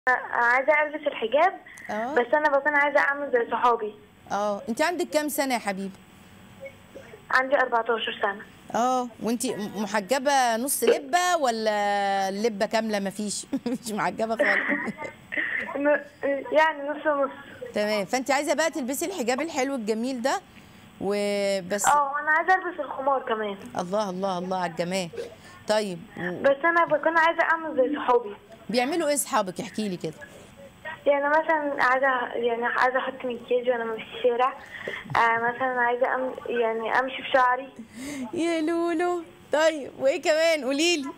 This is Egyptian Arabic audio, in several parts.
عايزه البس الحجاب اه بس انا بكون عايزه اعمل زي صحابي اه انت عندك كام سنه يا حبيبي عندي 14 سنه اه وانت محجبه نص لبه ولا لبه كامله مفيش مش محجبه خالص ن- يعني نص نص تمام فانت عايزه بقى تلبسي الحجاب الحلو الجميل ده وبس اه وانا عايزه البس الخمار كمان الله الله الله على الجمال طيب و- بس انا بكون عايزه اعمل زي صحابي بيعملوا ايه اصحابك احكي لي كده يعني مثلا عايزه يعني عايزه احط مكياج وانا ماشيه في الشارع آه مثلا عايزه أم يعني امشي بشعري يا لولو طيب وايه كمان قولي لي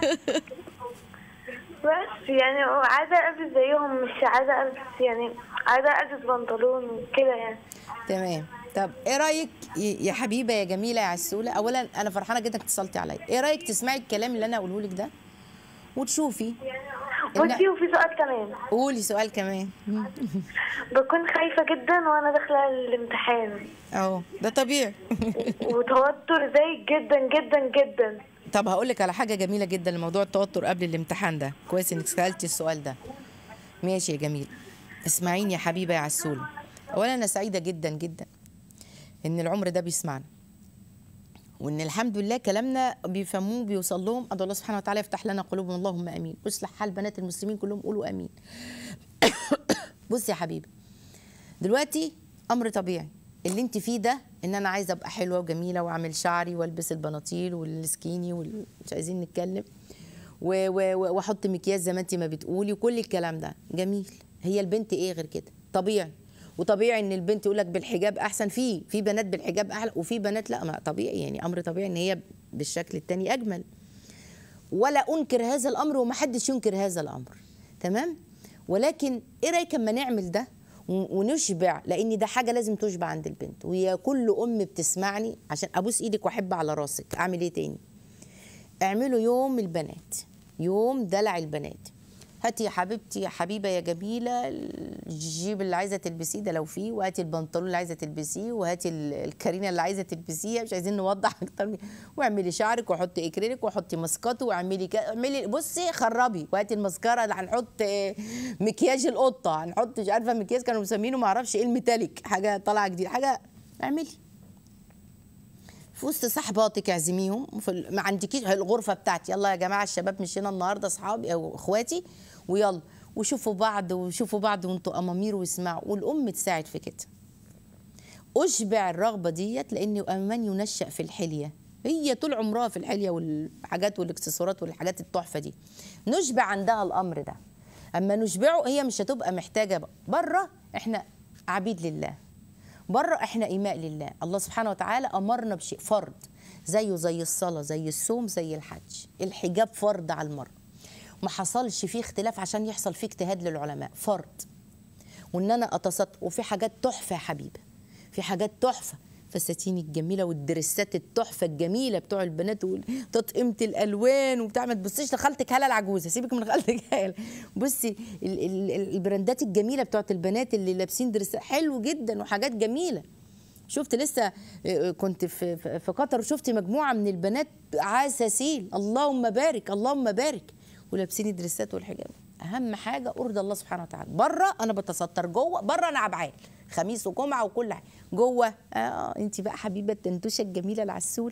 بس يعني عايزه البس زيهم مش عايزه البس يعني عايزه البس بنطلون وكده يعني تمام طب ايه رايك ي- يا حبيبه يا جميله يا عسوله اولا انا فرحانه جدا انك اتصلتي عليا ايه رايك تسمعي الكلام اللي انا اقوله لك ده وتشوفي إن- بصي وفي سؤال كمان قولي سؤال كمان بكون خايفه جدا وانا داخله الامتحان اهو ده طبيعي وتوتر زي جدا جدا جدا طب هقول لك على حاجه جميله جدا لموضوع التوتر قبل الامتحان ده كويس انك سالتي السؤال ده ماشي يا جميل اسمعيني يا حبيبه يا عسوله اولا انا سعيده جدا جدا ان العمر ده بيسمعنا وان الحمد لله كلامنا بيفهموه بيوصل لهم ادعو الله سبحانه وتعالى يفتح لنا قلوبهم اللهم امين واصلح حال بنات المسلمين كلهم قولوا امين بصي يا حبيبي دلوقتي امر طبيعي اللي انت فيه ده ان انا عايزه ابقى حلوه وجميله واعمل شعري والبس البناطيل والسكيني وال... مش عايزين نتكلم و- و- و- واحط مكياج زي ما انت ما بتقولي وكل الكلام ده جميل هي البنت ايه غير كده طبيعي وطبيعي ان البنت يقول لك بالحجاب احسن في في بنات بالحجاب احلى وفي بنات لا ما طبيعي يعني امر طبيعي ان هي بالشكل التاني اجمل ولا انكر هذا الامر ومحدش ينكر هذا الامر تمام ولكن ايه رايك اما نعمل ده و- ونشبع لان ده حاجه لازم تشبع عند البنت وهي كل ام بتسمعني عشان ابوس ايدك واحب على راسك اعمل ايه تاني اعملوا يوم البنات يوم دلع البنات هاتي يا حبيبتي يا حبيبه يا جميله الجيب اللي عايزه تلبسيه ده لو فيه وهاتي البنطلون اللي عايزه تلبسيه وهاتي ال- الكارينا اللي عايزه تلبسيها مش عايزين نوضح اكتر من واعملي شعرك وحطي اكريلك وحطي ماسكات واعملي ك... اعملي بصي خربي وهاتي المسكره اللي هنحط آه، مكياج القطه هنحط مش عارفه مكياج كانوا مسمينه ما اعرفش ايه الميتاليك حاجه طالعه جديد حاجه اعملي في وسط صحباتك اعزميهم في ال- ما عندكيش هي الغرفه بتاعتي يلا يا جماعه الشباب مشينا النهارده اصحابي او اخواتي ويلا وشوفوا بعض وشوفوا بعض وانتوا امامير واسمعوا والام تساعد في كده اشبع الرغبه ديت لان من ينشا في الحليه هي طول عمرها في الحليه والحاجات والاكسسوارات والحاجات التحفه دي نشبع عندها الامر ده اما نشبعه هي مش هتبقى محتاجه بقى. بره احنا عبيد لله بره احنا ايماء لله الله سبحانه وتعالى امرنا بشيء فرض زيه زي الصلاه زي الصوم زي الحج الحجاب فرض على المرأة ما حصلش فيه اختلاف عشان يحصل فيه اجتهاد للعلماء فرض وان انا اتصدق وفي حاجات تحفه يا حبيبه في حاجات تحفه فساتين الجميله والدرسات التحفه الجميله بتوع البنات وتطقيمه الالوان وبتاع ما تبصيش لخالتك هاله العجوزه سيبك من خالتك هاله بصي ال- ال- ال- البراندات الجميله بتوعت البنات اللي لابسين درسات حلو جدا وحاجات جميله شفت لسه آه، كنت في في في قطر وشفت مجموعه من البنات عساسين اللهم بارك اللهم بارك ولابسين الدرسات والحجاب اهم حاجه ارضى الله سبحانه وتعالى بره انا بتستر جوه بره انا عبعال خميس وجمعه وكل حاجه جوه اه انت بقى حبيبه التنتوشه الجميله العسوله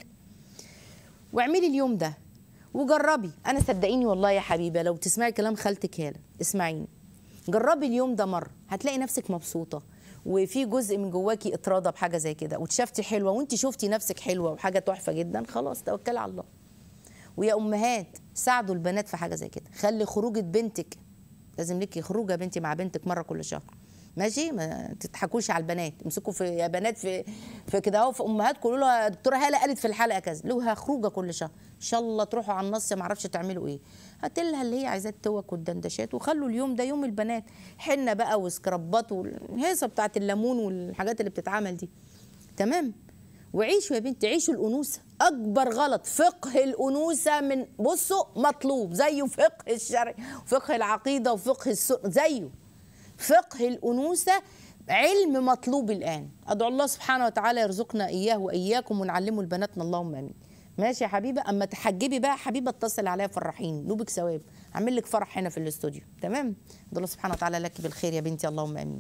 واعملي اليوم ده وجربي انا صدقيني والله يا حبيبه لو تسمعي كلام خالتك هاله اسمعيني جربي اليوم ده مره هتلاقي نفسك مبسوطه وفي جزء من جواكي اتراضى بحاجه زي كده واتشفتي حلوه وانت شفتي نفسك حلوه وحاجه تحفه جدا خلاص توكلي على الله ويا امهات ساعدوا البنات في حاجه زي كده خلي خروجه بنتك لازم ليكي خروجه بنتي مع بنتك مره كل شهر ماشي ما تضحكوش على البنات امسكوا في يا بنات في في كده اهو في امهات قولوا لها دكتوره هاله قالت في الحلقه كذا لها خروجه كل شهر ان شاء الله تروحوا على النص ما اعرفش تعملوا ايه هات لها اللي هي عايزاه التوك والدندشات وخلوا اليوم ده يوم البنات حنه بقى وسكرابات والهيصه بتاعت الليمون والحاجات اللي بتتعمل دي تمام وعيشوا يا بنتي عيشوا الانوثه اكبر غلط فقه الانوثه من بصوا مطلوب زيه فقه الشرع وفقه العقيده وفقه السنه زيه فقه الانوثه علم مطلوب الان ادعو الله سبحانه وتعالى يرزقنا اياه واياكم ونعلمه لبناتنا اللهم امين ماشي يا حبيبه اما تحجبي بقى حبيبه اتصل عليا فرحيني نوبك ثواب اعمل لك فرح هنا في الاستوديو تمام ده الله سبحانه وتعالى لك بالخير يا بنتي اللهم امين